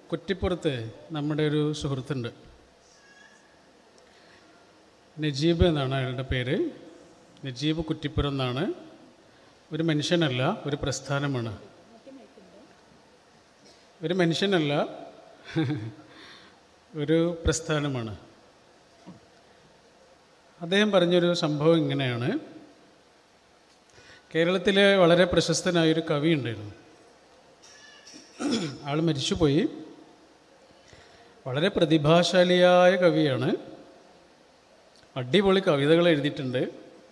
കുറ്റിപ്പുറത്ത് നമ്മുടെ ഒരു സുഹൃത്തുണ്ട് നജീബ് എന്നാണ് അയാളുടെ പേര് നജീബ് കുറ്റിപ്പുറം എന്നാണ് ഒരു മനുഷ്യനല്ല ഒരു പ്രസ്ഥാനമാണ് ഒരു മനുഷ്യനല്ല ഒരു പ്രസ്ഥാനമാണ് അദ്ദേഹം പറഞ്ഞൊരു സംഭവം ഇങ്ങനെയാണ് കേരളത്തിലെ വളരെ പ്രശസ്തനായൊരു കവി ഉണ്ടായിരുന്നു ആൾ മരിച്ചുപോയി വളരെ പ്രതിഭാശാലിയായ കവിയാണ് അടിപൊളി കവിതകൾ എഴുതിയിട്ടുണ്ട്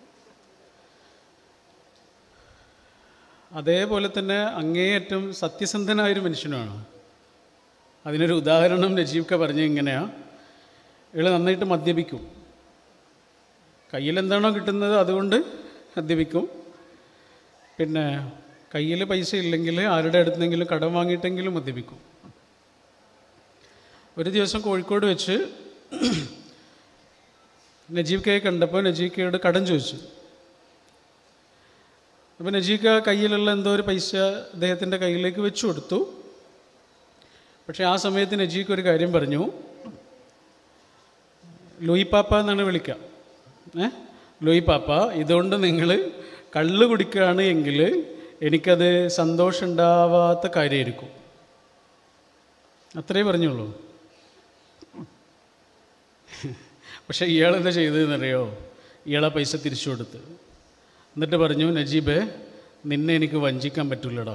അതേപോലെ തന്നെ അങ്ങേയറ്റം സത്യസന്ധനായൊരു മനുഷ്യനാണ് അതിനൊരു ഉദാഹരണം നജീബ്ക്ക പറഞ്ഞ ഇങ്ങനെയാണ് ഇയാൾ നന്നായിട്ട് മദ്യപിക്കും കയ്യിലെന്താണോ കിട്ടുന്നത് അതുകൊണ്ട് മദ്യപിക്കും പിന്നെ കയ്യിൽ പൈസ ഇല്ലെങ്കിൽ ആരുടെ അടുത്തെങ്കിലും കടം വാങ്ങിയിട്ടെങ്കിലും മദ്യപിക്കും ഒരു ദിവസം കോഴിക്കോട് വെച്ച് നജീബ് കയെ കണ്ടപ്പോൾ നജീബ് കയോട് കടം ചോദിച്ചു അപ്പോൾ നജീബ് ക കയ്യിലുള്ള എന്തോ ഒരു പൈസ അദ്ദേഹത്തിൻ്റെ കയ്യിലേക്ക് വെച്ചു കൊടുത്തു പക്ഷേ ആ സമയത്ത് നജീബ് ഒരു കാര്യം പറഞ്ഞു ലൂയി പാപ്പ എന്നാണ് വിളിക്കുക ഏ ലൂയി പാപ്പ ഇതുകൊണ്ട് നിങ്ങൾ കള്ള് കുടിക്കുകയാണ് എങ്കിൽ എനിക്കത് സന്തോഷം ഉണ്ടാവാത്ത കാര്യമായിരിക്കും അത്രേ പറഞ്ഞുള്ളൂ പക്ഷേ ഇയാളെന്താ ചെയ്തതെന്നറിയോ ഇയാളെ പൈസ തിരിച്ചു കൊടുത്ത് എന്നിട്ട് പറഞ്ഞു നജീബേ നിന്നെ എനിക്ക് വഞ്ചിക്കാൻ പറ്റില്ലടാ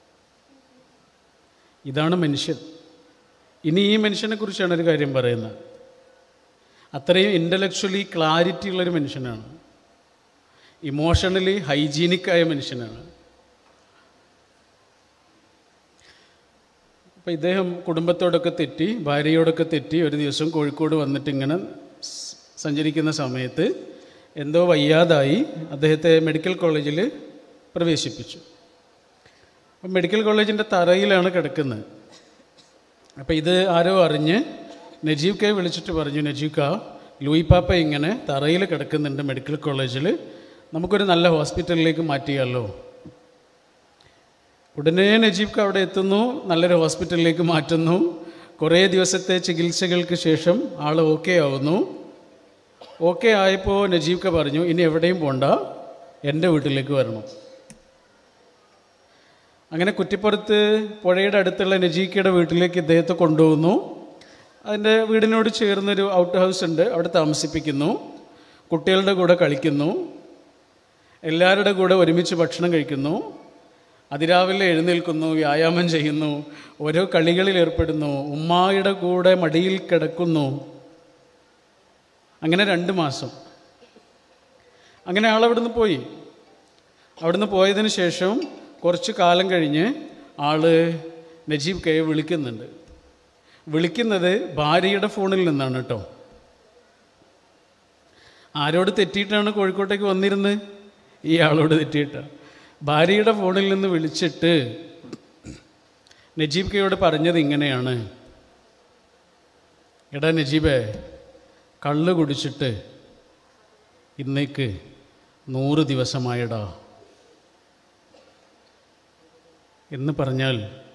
ഇതാണ് മനുഷ്യൻ ഇനി ഈ മനുഷ്യനെ കുറിച്ചാണ് ഒരു കാര്യം പറയുന്നത് അത്രയും ഇൻ്റലക്ച്വലി ക്ലാരിറ്റി ഉള്ളൊരു മനുഷ്യനാണ് ഇമോഷണലി ഹൈജീനിക്കായ മനുഷ്യനാണ് അപ്പോൾ ഇദ്ദേഹം കുടുംബത്തോടൊക്കെ തെറ്റി ഭാര്യയോടൊക്കെ തെറ്റി ഒരു ദിവസം കോഴിക്കോട് വന്നിട്ട് ഇങ്ങനെ സ് സഞ്ചരിക്കുന്ന സമയത്ത് എന്തോ വയ്യാതായി അദ്ദേഹത്തെ മെഡിക്കൽ കോളേജിൽ പ്രവേശിപ്പിച്ചു അപ്പം മെഡിക്കൽ കോളേജിൻ്റെ തറയിലാണ് കിടക്കുന്നത് അപ്പോൾ ഇത് ആരോ അറിഞ്ഞ് നജീബ് കെ വിളിച്ചിട്ട് പറഞ്ഞു നജീബ് കാ ലൂയി പാപ്പ ഇങ്ങനെ തറയിൽ കിടക്കുന്നുണ്ട് മെഡിക്കൽ കോളേജിൽ നമുക്കൊരു നല്ല ഹോസ്പിറ്റലിലേക്ക് മാറ്റിയാലോ ഉടനെ നജീബ് ക അവിടെ എത്തുന്നു നല്ലൊരു ഹോസ്പിറ്റലിലേക്ക് മാറ്റുന്നു കുറേ ദിവസത്തെ ചികിത്സകൾക്ക് ശേഷം ആൾ ഓക്കെ ആവുന്നു ഓക്കെ ആയപ്പോൾ നജീബ് ക പറഞ്ഞു ഇനി എവിടെയും പോണ്ട എൻ്റെ വീട്ടിലേക്ക് വരണം അങ്ങനെ കുറ്റിപ്പുറത്ത് പുഴയുടെ അടുത്തുള്ള നജീക്കയുടെ വീട്ടിലേക്ക് ഇദ്ദേഹത്തെ കൊണ്ടുപോകുന്നു അതിൻ്റെ വീടിനോട് ചേർന്നൊരു ഔട്ട് ഹൗസ് ഉണ്ട് അവിടെ താമസിപ്പിക്കുന്നു കുട്ടികളുടെ കൂടെ കളിക്കുന്നു എല്ലാവരുടെ കൂടെ ഒരുമിച്ച് ഭക്ഷണം കഴിക്കുന്നു അതിരാവിലെ എഴുന്നേൽക്കുന്നു വ്യായാമം ചെയ്യുന്നു ഓരോ കളികളിൽ ഏർപ്പെടുന്നു ഉമ്മായുടെ കൂടെ മടിയിൽ കിടക്കുന്നു അങ്ങനെ രണ്ട് മാസം അങ്ങനെ ആളവിടുന്ന് പോയി അവിടുന്ന് പോയതിന് ശേഷം കുറച്ച് കാലം കഴിഞ്ഞ് ആള് നജീബ് കയെ വിളിക്കുന്നുണ്ട് വിളിക്കുന്നത് ഭാര്യയുടെ ഫോണിൽ നിന്നാണ് കേട്ടോ ആരോട് തെറ്റിയിട്ടാണ് കോഴിക്കോട്ടേക്ക് വന്നിരുന്നത് ഈ ആളോട് തെറ്റിയിട്ടാണ് ഭാര്യയുടെ ഫോണിൽ നിന്ന് വിളിച്ചിട്ട് നജീബ് കയോട് പറഞ്ഞത് ഇങ്ങനെയാണ് എടാ നജീബേ കള്ള് കുടിച്ചിട്ട് ഇന്നേക്ക് നൂറ് ദിവസമായടാ എന്ന് പറഞ്ഞാൽ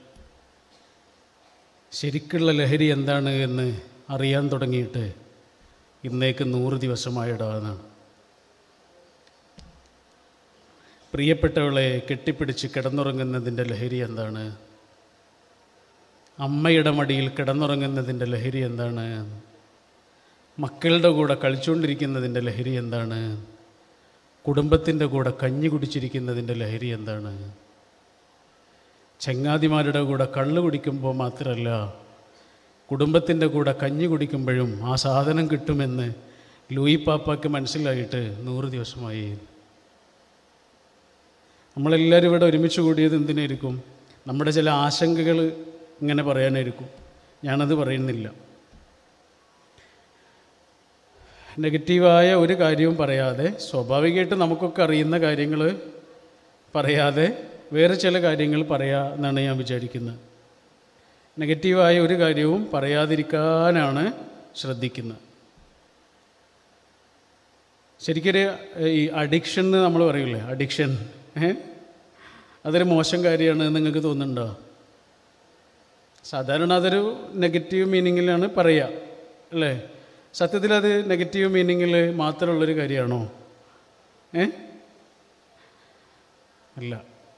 ശരിക്കുള്ള ലഹരി എന്താണ് എന്ന് അറിയാൻ തുടങ്ങിയിട്ട് ഇന്നേക്ക് നൂറ് ദിവസമായടാ എന്നാണ് പ്രിയപ്പെട്ടവളെ കെട്ടിപ്പിടിച്ച് കിടന്നുറങ്ങുന്നതിൻ്റെ ലഹരി എന്താണ് അമ്മയുടെ മടിയിൽ കിടന്നുറങ്ങുന്നതിൻ്റെ ലഹരി എന്താണ് മക്കളുടെ കൂടെ കളിച്ചുകൊണ്ടിരിക്കുന്നതിൻ്റെ ലഹരി എന്താണ് കുടുംബത്തിൻ്റെ കൂടെ കഞ്ഞി കുടിച്ചിരിക്കുന്നതിൻ്റെ ലഹരി എന്താണ് ചങ്ങാതിമാരുടെ കൂടെ കള്ള് കുടിക്കുമ്പോൾ മാത്രമല്ല കുടുംബത്തിൻ്റെ കൂടെ കഞ്ഞി കുടിക്കുമ്പോഴും ആ സാധനം കിട്ടുമെന്ന് ലൂയി പാപ്പാക്ക് മനസ്സിലായിട്ട് നൂറ് ദിവസമായി നമ്മളെല്ലാവരും ഇവിടെ ഒരുമിച്ച് കൂടിയത് എന്തിനായിരിക്കും നമ്മുടെ ചില ആശങ്കകൾ ഇങ്ങനെ പറയാനായിരിക്കും ഞാനത് പറയുന്നില്ല നെഗറ്റീവായ ഒരു കാര്യവും പറയാതെ സ്വാഭാവികമായിട്ട് നമുക്കൊക്കെ അറിയുന്ന കാര്യങ്ങൾ പറയാതെ വേറെ ചില കാര്യങ്ങൾ പറയാ എന്നാണ് ഞാൻ വിചാരിക്കുന്നത് നെഗറ്റീവായ ഒരു കാര്യവും പറയാതിരിക്കാനാണ് ശ്രദ്ധിക്കുന്നത് ശരിക്കൊരു ഈ അഡിക്ഷൻ എന്ന് നമ്മൾ പറയില്ലേ അഡിക്ഷൻ ഏ അതൊരു മോശം കാര്യമാണ് നിങ്ങൾക്ക് തോന്നുന്നുണ്ടോ സാധാരണ അതൊരു നെഗറ്റീവ് മീനിങ്ങിലാണ് പറയുക അല്ലേ സത്യത്തിൽ അത് നെഗറ്റീവ് മീനിങ്ങിൽ മാത്രമുള്ളൊരു കാര്യമാണോ ഏ അല്ല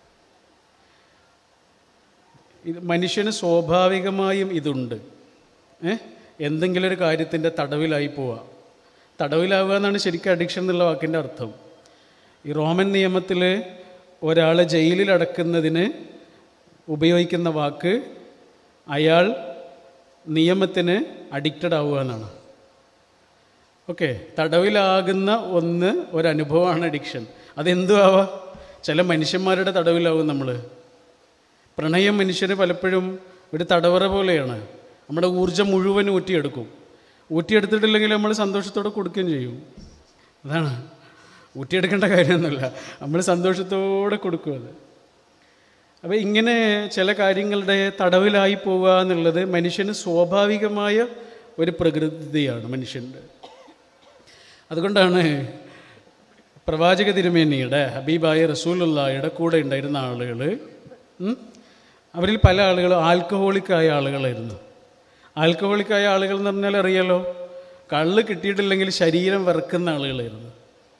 ഇത് മനുഷ്യന് സ്വാഭാവികമായും ഇതുണ്ട് ഏ എന്തെങ്കിലും ഒരു കാര്യത്തിൻ്റെ തടവിലായി പോവുക തടവിലാവുക എന്നാണ് ശരിക്കും അഡിക്ഷൻ എന്നുള്ള വാക്കിൻ്റെ അർത്ഥം ഈ റോമൻ നിയമത്തിൽ ഒരാളെ ജയിലിൽ അടക്കുന്നതിന് ഉപയോഗിക്കുന്ന വാക്ക് അയാൾ നിയമത്തിന് അഡിക്റ്റഡ് ആവുക എന്നാണ് ഓക്കെ തടവിലാകുന്ന ഒന്ന് ഒരനുഭവമാണ് അഡിക്ഷൻ അതെന്തു ആവാം ചില മനുഷ്യന്മാരുടെ തടവിലാവും നമ്മൾ പ്രണയം മനുഷ്യന് പലപ്പോഴും ഒരു തടവറ പോലെയാണ് നമ്മുടെ ഊർജ്ജം മുഴുവൻ ഊറ്റിയെടുക്കും ഊറ്റിയെടുത്തിട്ടില്ലെങ്കിൽ നമ്മൾ സന്തോഷത്തോടെ കൊടുക്കുകയും ചെയ്യും അതാണ് ഊറ്റിയെടുക്കേണ്ട കാര്യമൊന്നുമില്ല നമ്മൾ സന്തോഷത്തോടെ കൊടുക്കും അത് അപ്പോൾ ഇങ്ങനെ ചില കാര്യങ്ങളുടെ തടവിലായി പോവുക എന്നുള്ളത് മനുഷ്യന് സ്വാഭാവികമായ ഒരു പ്രകൃതിയാണ് മനുഷ്യൻ്റെ അതുകൊണ്ടാണ് പ്രവാചക തിരുമേനിയുടെ ഹബീബായ റസൂലുള്ളായുടെ കൂടെ ഉണ്ടായിരുന്ന ആളുകൾ അവരിൽ പല ആളുകളും ആൽക്കഹോളിക്കായ ആളുകളായിരുന്നു ആൽക്കഹോളിക്കായ ആളുകൾ എന്ന് പറഞ്ഞാൽ അറിയാലോ കള്ള് കിട്ടിയിട്ടില്ലെങ്കിൽ ശരീരം വിറക്കുന്ന ആളുകളായിരുന്നു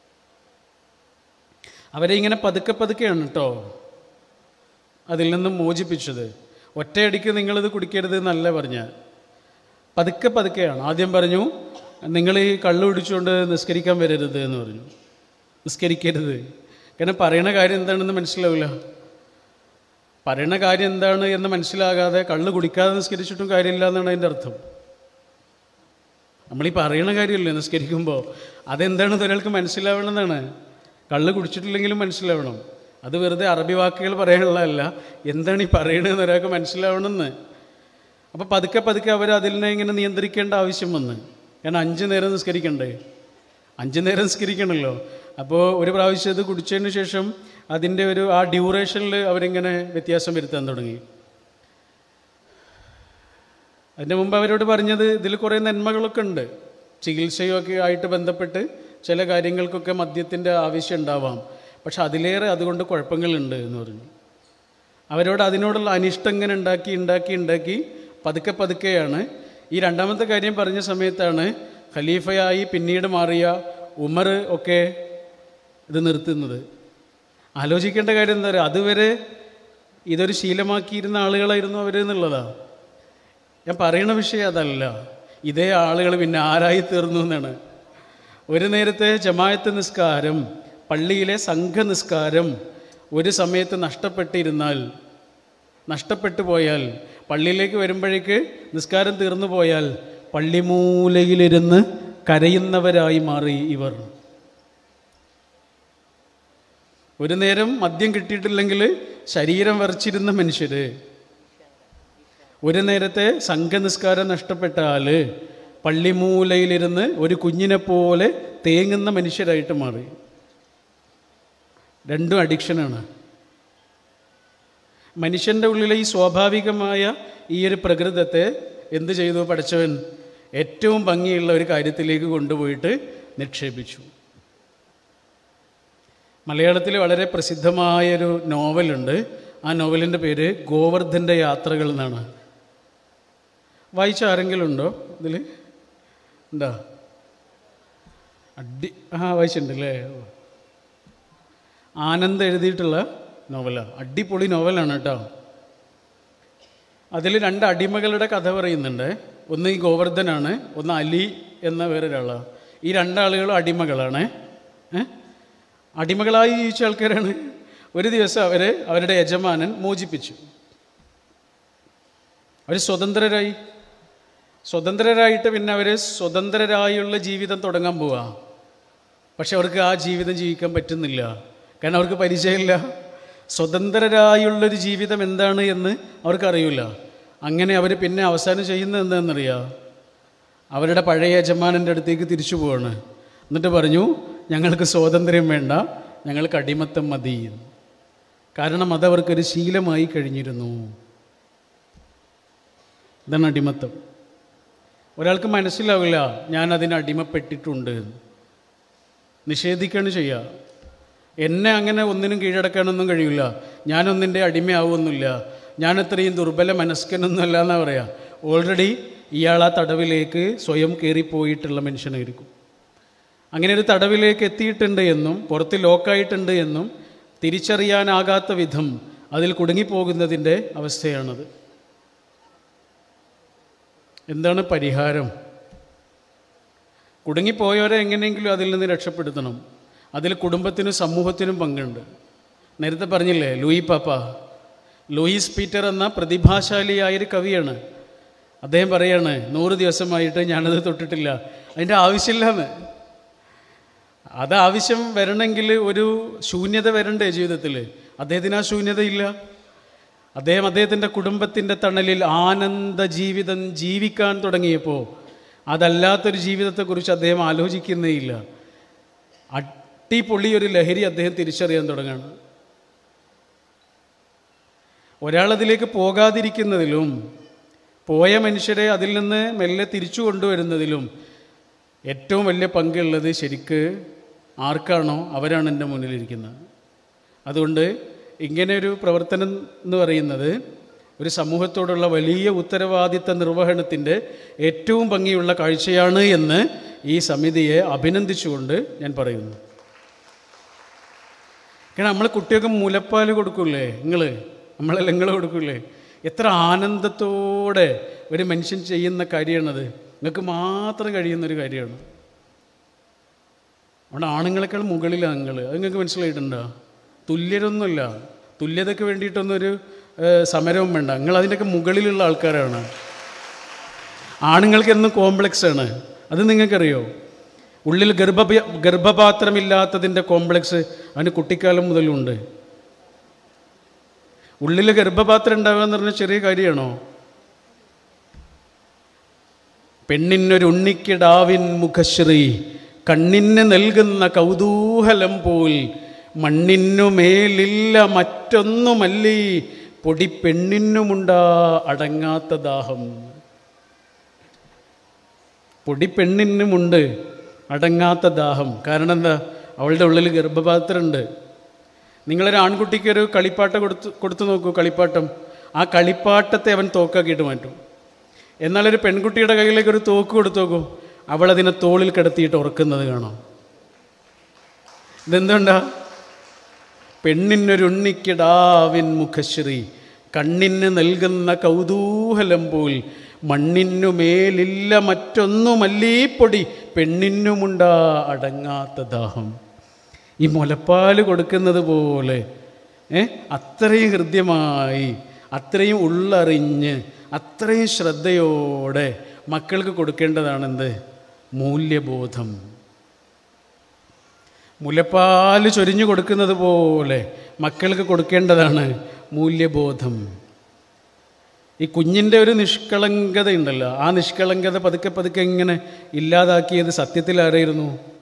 അവരെ ഇങ്ങനെ പതുക്കെ പതുക്കെയാണ് കേട്ടോ അതിൽ നിന്നും മോചിപ്പിച്ചത് ഒറ്റയടിക്ക് നിങ്ങളിത് കുടിക്കരുത് എന്നല്ല പറഞ്ഞ പതുക്കെ പതുക്കെയാണ് ആദ്യം പറഞ്ഞു നിങ്ങൾ ഈ കള്ളു കുടിച്ചുകൊണ്ട് നിസ്കരിക്കാൻ വരരുത് എന്ന് പറഞ്ഞു നിസ്കരിക്കരുത് കാരണം പറയണ കാര്യം എന്താണെന്ന് മനസ്സിലാവില്ല പറയണ കാര്യം എന്താണ് എന്ന് മനസ്സിലാകാതെ കള്ള് കുടിക്കാതെ നിസ്കരിച്ചിട്ടും കാര്യമില്ല എന്നാണ് അതിൻ്റെ അർത്ഥം നമ്മളീ പറയണ കാര്യമല്ലേ നിസ്കരിക്കുമ്പോൾ അതെന്താണെന്ന് ഒരാൾക്ക് മനസ്സിലാവണമെന്നാണ് കള്ള് കുടിച്ചിട്ടില്ലെങ്കിലും മനസ്സിലാവണം അത് വെറുതെ അറബി വാക്കുകൾ പറയാനുള്ളതല്ല എന്താണ് ഈ പറയണതെന്ന് ഒരാൾക്ക് മനസ്സിലാവണമെന്ന് അപ്പോൾ പതുക്കെ പതുക്കെ അവർ അതിനെ ഇങ്ങനെ നിയന്ത്രിക്കേണ്ട ആവശ്യം വന്ന് കാരണം അഞ്ച് നേരം നിസ്കരിക്കണ്ടേ അഞ്ച് നേരം നിസ്കരിക്കണമല്ലോ അപ്പോൾ ഒരു പ്രാവശ്യം ഇത് കുടിച്ചതിന് ശേഷം അതിൻ്റെ ഒരു ആ ഡ്യൂറേഷനിൽ അവരിങ്ങനെ വ്യത്യാസം വരുത്താൻ തുടങ്ങി അതിൻ്റെ മുമ്പ് അവരോട് പറഞ്ഞത് ഇതിൽ കുറേ നന്മകളൊക്കെ ഉണ്ട് ചികിത്സയൊക്കെ ആയിട്ട് ബന്ധപ്പെട്ട് ചില കാര്യങ്ങൾക്കൊക്കെ മദ്യത്തിൻ്റെ ആവശ്യം ഉണ്ടാവാം പക്ഷെ അതിലേറെ അതുകൊണ്ട് കുഴപ്പങ്ങളുണ്ട് എന്ന് പറഞ്ഞു അവരോട് അതിനോടുള്ള അനിഷ്ടം ഇങ്ങനെ ഉണ്ടാക്കി ഉണ്ടാക്കി ഉണ്ടാക്കി പതുക്കെ പതുക്കെയാണ് ഈ രണ്ടാമത്തെ കാര്യം പറഞ്ഞ സമയത്താണ് ഖലീഫയായി പിന്നീട് മാറിയ ഉമർ ഒക്കെ ഇത് നിർത്തുന്നത് ആലോചിക്കേണ്ട കാര്യം എന്താ പറയുക അതുവരെ ഇതൊരു ശീലമാക്കിയിരുന്ന ആളുകളായിരുന്നു അവർ എന്നുള്ളതാണ് ഞാൻ പറയുന്ന വിഷയം അതല്ല ഇതേ ആളുകൾ പിന്നെ ആരായി തീർന്നു എന്നാണ് ഒരു നേരത്തെ ജമായത്ത് നിസ്കാരം പള്ളിയിലെ സംഘ നിസ്കാരം ഒരു സമയത്ത് നഷ്ടപ്പെട്ടിരുന്നാൽ നഷ്ടപ്പെട്ടു പോയാൽ പള്ളിയിലേക്ക് വരുമ്പോഴേക്ക് നിസ്കാരം തീർന്നു പോയാൽ പള്ളിമൂലയിലിരുന്ന് കരയുന്നവരായി മാറി ഇവർ ഒരു നേരം മദ്യം കിട്ടിയിട്ടില്ലെങ്കിൽ ശരീരം വരച്ചിരുന്ന മനുഷ്യര് ഒരു നേരത്തെ സംഘനിസ്കാരം നഷ്ടപ്പെട്ടാൽ പള്ളിമൂലയിലിരുന്ന് ഒരു കുഞ്ഞിനെ പോലെ തേങ്ങുന്ന മനുഷ്യരായിട്ട് മാറി രണ്ടും അഡിക്ഷനാണ് മനുഷ്യൻ്റെ ഉള്ളിലെ ഈ സ്വാഭാവികമായ ഈ ഒരു പ്രകൃതത്തെ എന്ത് ചെയ്തു പഠിച്ചവൻ ഏറ്റവും ഭംഗിയുള്ള ഒരു കാര്യത്തിലേക്ക് കൊണ്ടുപോയിട്ട് നിക്ഷേപിച്ചു മലയാളത്തിൽ വളരെ പ്രസിദ്ധമായൊരു നോവലുണ്ട് ആ നോവലിൻ്റെ പേര് ഗോവർദ്ധൻ്റെ യാത്രകൾ എന്നാണ് വായിച്ച ആരെങ്കിലും ഉണ്ടോ ഇതിൽ ഉണ്ടോ അടി ആ വായിച്ചിട്ടുണ്ടല്ലേ ആനന്ദ് എഴുതിയിട്ടുള്ള നോവലാണ് അടിപൊളി നോവലാണ് കേട്ടോ അതിൽ രണ്ട് അടിമകളുടെ കഥ പറയുന്നുണ്ട് ഒന്ന് ഈ ഗോവർദ്ധനാണ് ഒന്ന് അലി എന്ന വേറൊരാളാണ് ഈ രണ്ടാളുകളും അടിമകളാണ് ഏ? അടിമകളായി ജീവിച്ച ആൾക്കാരാണ് ഒരു ദിവസം അവർ അവരുടെ യജമാനൻ മോചിപ്പിച്ചു അവർ സ്വതന്ത്രരായി സ്വതന്ത്രരായിട്ട് പിന്നെ അവർ സ്വതന്ത്രരായുള്ള ജീവിതം തുടങ്ങാൻ പോവാ പക്ഷെ അവർക്ക് ആ ജീവിതം ജീവിക്കാൻ പറ്റുന്നില്ല കാരണം അവർക്ക് പരിചയമില്ല സ്വതന്ത്രരായുള്ളൊരു ജീവിതം എന്താണ് എന്ന് അവർക്കറിയില്ല അങ്ങനെ അവർ പിന്നെ അവസാനം ചെയ്യുന്നത് എന്താണെന്നറിയാം അവരുടെ പഴയ യജമാനൻ്റെ അടുത്തേക്ക് തിരിച്ചു പോവാണ് എന്നിട്ട് പറഞ്ഞു ഞങ്ങൾക്ക് സ്വാതന്ത്ര്യം വേണ്ട ഞങ്ങൾക്ക് അടിമത്തം മതി കാരണം അതവർക്കൊരു ശീലമായി കഴിഞ്ഞിരുന്നു ഇതാണ് അടിമത്തം ഒരാൾക്ക് മനസ്സിലാവില്ല ഞാൻ അതിന് അടിമപ്പെട്ടിട്ടുണ്ട് നിഷേധിക്കുകയാണ് ചെയ്യുക എന്നെ അങ്ങനെ ഒന്നിനും കീഴടക്കാനൊന്നും കഴിയില്ല ഞാനൊന്നിൻ്റെ അടിമയാവുന്നില്ല ഞാൻ അത്രയും ദുർബല മനസ്കനൊന്നുമല്ല എന്നാണ് പറയാ ഓൾറെഡി ഇയാൾ ആ തടവിലേക്ക് സ്വയം കയറിപ്പോയിട്ടുള്ള മനുഷ്യനായിരിക്കും അങ്ങനെ ഒരു തടവിലേക്ക് എത്തിയിട്ടുണ്ട് എന്നും പുറത്ത് ലോക്കായിട്ടുണ്ട് എന്നും തിരിച്ചറിയാനാകാത്ത വിധം അതിൽ കുടുങ്ങിപ്പോകുന്നതിൻ്റെ അവസ്ഥയാണത് എന്താണ് പരിഹാരം കുടുങ്ങിപ്പോയവരെ എങ്ങനെയെങ്കിലും അതിൽ നിന്ന് രക്ഷപ്പെടുത്തണം അതിൽ കുടുംബത്തിനും സമൂഹത്തിനും പങ്കുണ്ട് നേരത്തെ പറഞ്ഞില്ലേ ലൂയി പാപ്പ ലൂയിസ് പീറ്റർ എന്ന പ്രതിഭാശാലിയായൊരു കവിയാണ് അദ്ദേഹം പറയാണ് നൂറ് ദിവസമായിട്ട് ഞാനത് തൊട്ടിട്ടില്ല അതിൻ്റെ ആവശ്യമില്ലെന്ന് അത് ആവശ്യം വരണമെങ്കിൽ ഒരു ശൂന്യത വരണ്ടേ ജീവിതത്തിൽ അദ്ദേഹത്തിന് ആ ശൂന്യതയില്ല അദ്ദേഹം അദ്ദേഹത്തിൻ്റെ കുടുംബത്തിൻ്റെ തണലിൽ ആനന്ദ ജീവിതം ജീവിക്കാൻ തുടങ്ങിയപ്പോൾ അതല്ലാത്തൊരു ജീവിതത്തെക്കുറിച്ച് അദ്ദേഹം ആലോചിക്കുന്നേയില്ല അട്ടിപ്പൊളി ഒരു ലഹരി അദ്ദേഹം തിരിച്ചറിയാൻ തുടങ്ങുകയാണ് ഒരാളതിലേക്ക് പോകാതിരിക്കുന്നതിലും പോയ മനുഷ്യരെ അതിൽ നിന്ന് മെല്ലെ തിരിച്ചു കൊണ്ടുവരുന്നതിലും ഏറ്റവും വലിയ പങ്കുള്ളത് ശരിക്ക് ആർക്കാണോ അവരാണ് എൻ്റെ മുന്നിലിരിക്കുന്നത് അതുകൊണ്ട് ഇങ്ങനെ ഒരു പ്രവർത്തനം എന്ന് പറയുന്നത് ഒരു സമൂഹത്തോടുള്ള വലിയ ഉത്തരവാദിത്ത നിർവഹണത്തിൻ്റെ ഏറ്റവും ഭംഗിയുള്ള കാഴ്ചയാണ് എന്ന് ഈ സമിതിയെ അഭിനന്ദിച്ചുകൊണ്ട് ഞാൻ പറയുന്നു കാരണം നമ്മൾ കുട്ടികൾക്ക് മുലപ്പാൽ കൊടുക്കൂലേ നിങ്ങൾ നമ്മളെല്ലാം നിങ്ങൾ കൊടുക്കൂലേ എത്ര ആനന്ദത്തോടെ ഒരു മനുഷ്യൻ ചെയ്യുന്ന കാര്യമാണത് നിങ്ങൾക്ക് മാത്രം കഴിയുന്നൊരു കാര്യമാണ് അവിടെ ആണുങ്ങളെക്കാൾ മുകളിലാണ് നിങ്ങൾ അത് നിങ്ങൾക്ക് മനസ്സിലായിട്ടുണ്ടോ തുല്യരൊന്നുമില്ല തുല്യതയ്ക്ക് വേണ്ടിയിട്ടൊന്നൊരു ഏഹ്, സമരവും വേണ്ട നിങ്ങൾ അതിൻ്റെയൊക്കെ മുകളിലുള്ള ആൾക്കാരാണ് ആണുങ്ങൾക്ക് എന്നും കോംപ്ലക്സ് ആണ് അത് നിങ്ങൾക്കറിയോ ഉള്ളിൽ ഗർഭ ഗർഭപാത്രമില്ലാത്തതിൻ്റെ കോംപ്ലക്സ് അവന് കുട്ടിക്കാലം മുതലുണ്ട് ഉള്ളിൽ ഗർഭപാത്രം ഉണ്ടാവുക എന്ന് പറഞ്ഞാൽ ചെറിയ കാര്യമാണോ പെണ്ണിനൊരു ഉണ്ണിക്കിടാവിൻ മുഖശ്രീ കണ്ണിന് നൽകുന്ന കൗതൂഹലം പോൽ മണ്ണിനു മേലില്ല മറ്റൊന്നുമല്ലീ പൊടി പെണ്ണിനുമുണ്ടാ അടങ്ങാത്ത ദാഹം പൊടി പെണ്ണിനുമുണ്ട് അടങ്ങാത്ത ദാഹം കാരണം എന്താ അവളുടെ ഉള്ളിൽ ഗർഭപാത്രമുണ്ട് നിങ്ങളൊരു ആൺകുട്ടിക്ക് ഒരു കളിപ്പാട്ട കൊടുത്ത് കൊടുത്തു നോക്കൂ കളിപ്പാട്ടം ആ കളിപ്പാട്ടത്തെ അവൻ തോക്കാക്കിയിട്ട് മാറ്റും എന്നാൽ ഒരു പെൺകുട്ടിയുടെ കയ്യിലേക്ക് ഒരു തോക്ക് കൊടുത്തു നോക്കൂ അവൾ അതിനെ തോളിൽ കിടത്തിയിട്ട് ഉറക്കുന്നത് കാണാം ഇതെന്തുണ്ടാ പെണ്ണിനൊരുണ്ണിക്കിടാവിൻ മുഖശ്രീ കണ്ണിന് നൽകുന്ന കൗതൂഹലം പോൽ മണ്ണിനു മേലില്ല മറ്റൊന്നുമല്ലീ പൊടി പെണ്ണിനുമുണ്ടാ അടങ്ങാത്ത ദാഹം ഈ മുലപ്പാൽ കൊടുക്കുന്നത് പോലെ ഏ അത്രയും ഹൃദ്യമായി അത്രയും ഉള്ളറിഞ്ഞ് അത്രയും ശ്രദ്ധയോടെ മക്കൾക്ക് കൊടുക്കേണ്ടതാണെന്ത് മൂല്യബോധം മുലപ്പാൽ ചൊരിഞ്ഞു കൊടുക്കുന്നത് പോലെ മക്കൾക്ക് കൊടുക്കേണ്ടതാണ് മൂല്യബോധം ഈ കുഞ്ഞിൻ്റെ ഒരു നിഷ്കളങ്കത ഉണ്ടല്ലോ ആ നിഷ്കളങ്കത പതുക്കെ പതുക്കെ ഇങ്ങനെ ഇല്ലാതാക്കിയത് സത്യത്തിൽ ആരായിരുന്നു